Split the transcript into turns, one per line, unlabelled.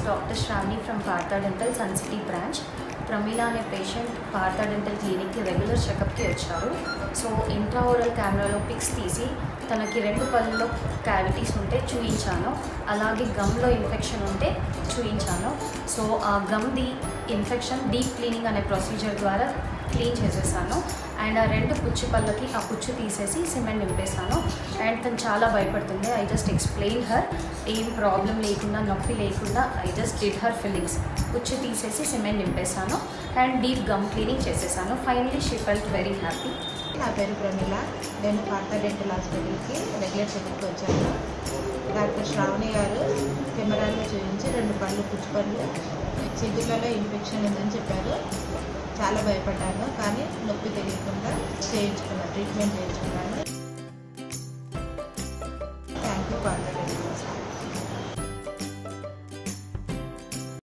doctor Sravani from Partha dental Sun City branch Pramila అనే patient Partha dental క్లినిక్కి regular చెకప్కి వచ్చారు సో ఇంట్రాఓరల్ కెమెరాలో పిక్స్ తీసి తనకి రెండు పళ్ళలో క్యావిటీస్ ఉంటే చూయించాను అలాగే గమ్లో ఇన్ఫెక్షన్ ఉంటే చూయించాను సో ఆ గమ్ది ఇన్ఫెక్షన్ డీప్ క్లీనింగ్ అనే ప్రొసీజర్ ద్వారా క్లీన్ చేసేసాను అండ్ ఆ రెండు పుచ్చు పళ్ళకి ఆ పుచ్చు తీసేసి సిమెంట్ నింపేశాను అండ్ తను చాలా భయపడుతుంది ఐ జస్ట్ ఎక్స్ప్లెయిన్ హర్ ఏం ప్రాబ్లం లేకుండా నొప్పి లేకుండా I just did her feelings పుచ్చు తీసేసి సిమెంట్ నింపేశాను అండ్ డీప్ గమ్ క్లీనింగ్ చేసేసాను finally she felt very happy
నా పేరు ప్రమీల నేను పార్థ డెంటల్ హాస్పిటల్కి రెగ్యులర్ చెకప్కి వచ్చాను డాక్టర్ శ్రావణి గారు కెమెరాలో చూపించి రెండు పళ్ళు పుచ్చు పళ్ళు చిగుళ్ళలో ఇన్ఫెక్షన్ ఉందని చెప్పారు చాలా భయపడ్డాను కానీ నొప్పి తెలియకుండా చేయించుకున్నాను ట్రీట్మెంట్ చేయించుకున్నాను